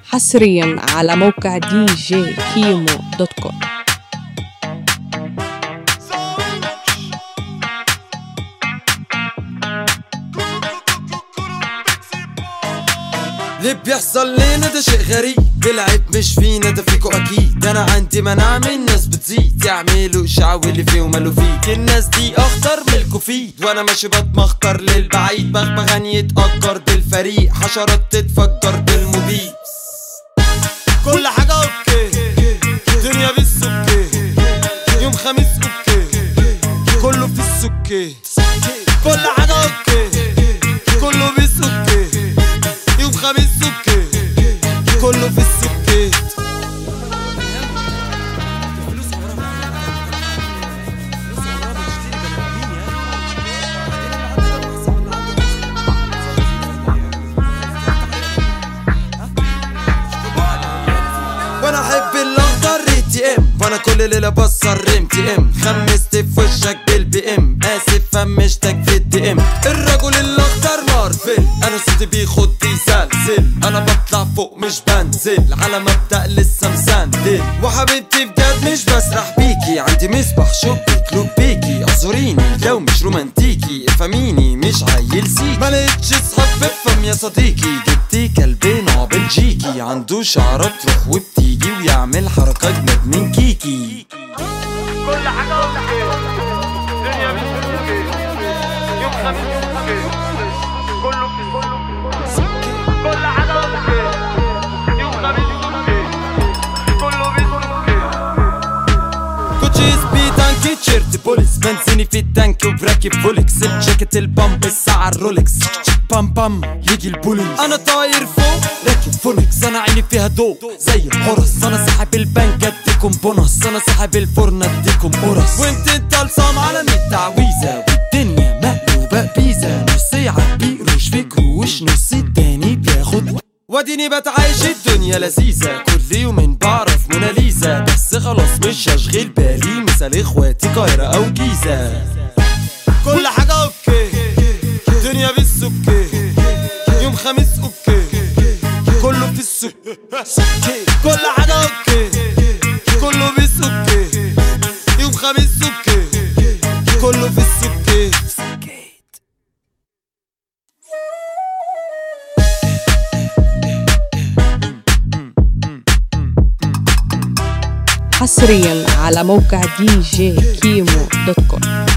حصريا على موقع دي جي كيمو دوت كوم اللي بيحصل لينا ده شيء غريب العيب مش فينا ده فيكو اكيد انا عندي مناعة من الناس بتزيد يعملوا اشعاع واللي فيه وماله فيك الناس دي اخطر من الكوفيد وانا ماشي بتمخطر للبعيد بغبغان يتأجر بالفريق حشرات تتفجر بالمبيد كل حاجة اوكي دنيا بالسكي يوم خميس اوكي كله في السكي كل حاجة اوكي كله بالسكي يوم خميس اوكي كله في السكي وانا احب الاخضر تي ام وانا كل ليله بصر ام تي ام خمست في وشك بالبي ام اسف فمشتك في الدي ام الرجل الاخضر مارفل انا صوتي بيخد يسلسل انا بطلع فوق مش بنزل على مبدا لسه مسندل وحبيبتي بجد مش بسرح بيكي عندي مصباح شبك لوب بيكي اعذريني الجو مش رومانتيكي افهميني مش عيل سيكي مالقتش اصحاب بفهم يا صديقي جبتي كلب نوع بلجيكي عنده شعرات تروح وبتيجي ويعمل حركات جنب من كيكي كل حاجة اوكي دنيا مش اوكي يوم خميس اوكي كله في كل حاجة اوكي يوم خميس اوكي كله في اوكي كوتشي سبيد انكي تشيرت بوليس بنزيني في التانك وبراكب فولكس الجاكيت البامب الساعة الرولكس بام بام يجي البوليس انا طاير فوق راكب فونكس انا عيني فيها ضوء زي الحرس انا ساحب البنك اديكم بونص انا ساحب الفرن اديكم قرص وانت الطلسام على مية تعويذة والدنيا مقلوبة بيزا نص يعبي قروش في كروش نص التاني بياخد واديني بتعايش الدنيا لذيذة كل يومين بعرف موناليزا بس خلاص مش هشغل بالي مثال اخواتي قاهرة او جيزة كل حاجة اوكي دنيا بالسكي يوم خميس اوكي كله في السكي كل حاجة اوكي كله بالسكي يوم خميس اوكي كله في السكي حصريا على موقع دي جي كيمو دوت كوم